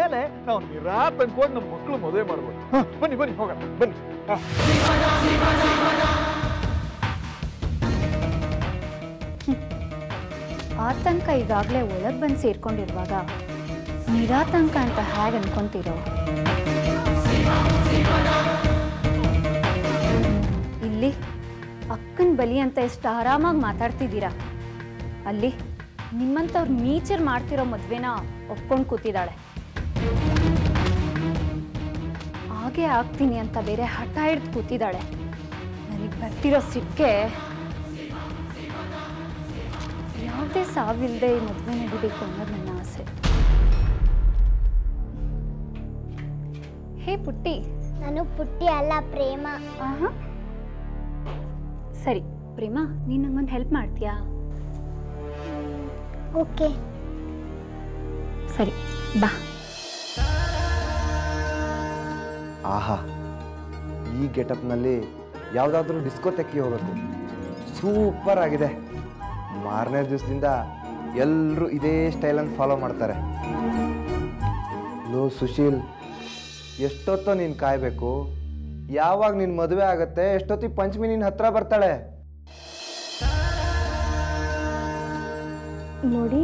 ಆಮೇಲೆ ನಾವು ನಿರಾತಂಕವಾಗಿ ನಮ್ಮ ಮಕ್ಕಳು ಮದುವೆ ಮಾಡ್ಬೋದು ಹ, ಬನ್ನಿ ಬನ್ನಿ ಹೋಗೋಣ ಬನ್ನಿ ಹ. ಆತಂಕ ಈಗಾಗಲೇ ಒಳಗೆ ಬಂದು ಸೇರ್ಕೊಂಡಿರುವಾಗ ನಿರಾತಂಕ ಅಂತ ಹೇಗೆ ಅನ್ಕೊಂತೀರೋ ಇಲ್ಲಿ ಅಕ್ಕನ ಬಲಿ ಅಂತ ಎಷ್ಟು ಆರಾಮಾಗಿ ಮಾತಾಡ್ತಿದ್ದೀರಾ ಅಲ್ಲಿ ನಿಮ್ಮಂಥವ್ರು ನೀಚರ್ ಮಾಡ್ತಿರೋ ಮದ್ವೆನ ಒಪ್ಕೊಂಡು ಕೂತಿದ್ದಾಳೆ ಹಾಗೆ ಆಗ್ತೀನಿ ಅಂತ ಬೇರೆ ಹಠ ಹಿಡ್ದು ಕೂತಿದ್ದಾಳೆ ನನಗೆ ಬರ್ತಿರೋ ಸಿಕ್ಕೆ ಯಾವುದೇ ಸಾವಿಲ್ಲದೆ ಈ ಮದುವೆ ನಡಿಬೇಕು ಅನ್ನೋದು ನನ್ನ ಆಸೆ ಹೇ ಪುಟ್ಟಿ ನಾನು ಪುಟ್ಟಿ ಅಲ್ಲ ಪ್ರೇಮ ಆಹಾ ಸರಿ ಪ್ರೇಮ ನೀನು ನಂಗೊಂದು ಹೆಲ್ಪ್ ಮಾಡ್ತೀಯಾ ಓಕೆ ಸರಿ ಬಾ ಆಹಾ ಈ ಗೆಟಪ್ನಲ್ಲಿ ಯಾವುದಾದ್ರೂ ಡಿಸ್ಕೋತೆಕ್ಗೆ ಹೋಗಬೇಕು ಸೂಪರ್ ಆಗಿದೆ ಮಾರನೇ ದಿವಸದಿಂದ ಎಲ್ಲರೂ ಇದೇ ಸ್ಟೈಲನ್ನು ಫಾಲೋ ಮಾಡ್ತಾರೆ ಲೋ ಸುಶೀಲ್ ಎಷ್ಟೊತ್ತೋ ನೀನು ಕಾಯಬೇಕು ಯಾವಾಗ ನಿನ್ನ ಮದುವೆ ಆಗತ್ತೆ ಎಷ್ಟೊತ್ತಿಗೆ ಪಂಚಮಿ ನಿನ್ನ ಹತ್ರ ಬರ್ತಾಳೆ ನೋಡಿ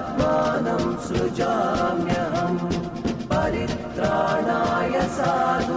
सृजाम्यहं परित्राणाय साधु